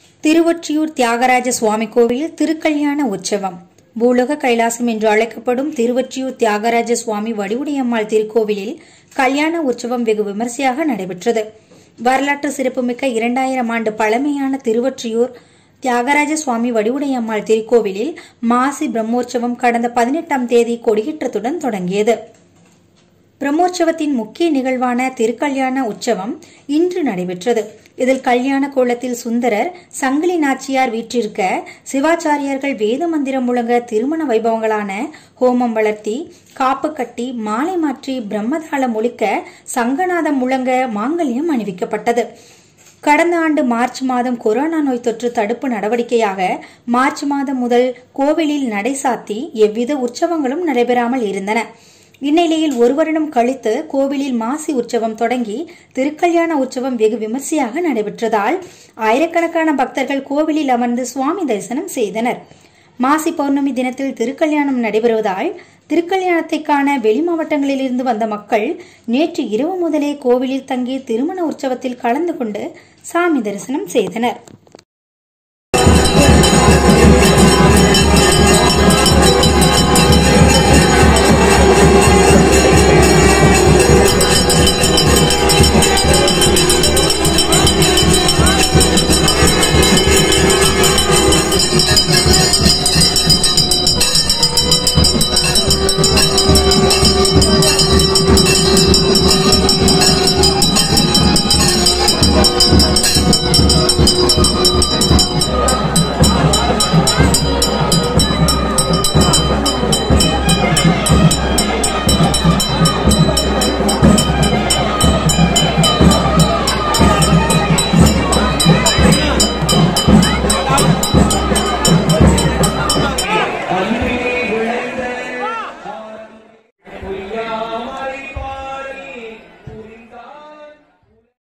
திருவொற்றியூர் தியாகராஜ சுவாமி கோவிலில் திருக்கல்யாண உற்சவம் பூலோக கைலாசம் என்று அழைக்கப்படும் திருவொற்றியூர் தியாகராஜ சுவாமி வடிவுடையம்மாள் திருக்கோவிலில் கல்யாண உற்சவம் வெகு விமர்சையாக நடைபெற்றது வரலாற்று சிறப்புமிக்க இரண்டாயிரம் ஆண்டு பழமையான திருவொற்றியூர் தியாகராஜ சுவாமி வடிவுடையம்மாள் திருக்கோவிலில் மாசி பிரம்மோற்சவம் கடந்த பதினெட்டாம் தேதி கொடியேற்றத்துடன் தொடங்கியது பிரம்மோற்சவத்தின் முக்கிய நிகழ்வான திருக்கல்யாண உற்சவம் இன்று நடைபெற்றது இதில் கல்யாண கோலத்தில் சுந்தரர் சங்கிலி நாச்சியார் வீற்றிருக்க சிவாச்சாரியார்கள் வேத மந்திரம் முழங்க திருமண வைபவங்களான ஹோமம் வளர்த்தி காப்பு கட்டி மாலை மாற்றி பிரம்மதாளம் ஒழிக்க சங்கநாதம் முழங்க மாங்கல்யம் அணிவிக்கப்பட்டது கடந்த ஆண்டு மார்ச் மாதம் கொரோனா நோய் தொற்று தடுப்பு நடவடிக்கையாக மார்ச் மாதம் முதல் கோவிலில் நடை சாத்தி எவ்வித உற்சவங்களும் நடைபெறாமல் இருந்தன இந்நிலையில் ஒரு வருடம் கழித்து கோவிலில் மாசி உற்சவம் தொடங்கி திருக்கல்யாண உற்சவம் வெகு விமர்சையாக நடைபெற்றதால் ஆயிரக்கணக்கான பக்தர்கள் கோவிலில் அமர்ந்து சுவாமி தரிசனம் செய்தனர் மாசி பௌர்ணமி தினத்தில் திருக்கல்யாணம் நடைபெறுவதால் திருக்கல்யாணத்தை காண வெளி மாவட்டங்களிலிருந்து வந்த மக்கள் நேற்று இரவு முதலே கோவிலில் தங்கி திருமண உற்சவத்தில் கலந்து கொண்டு சாமி தரிசனம் செய்தனர்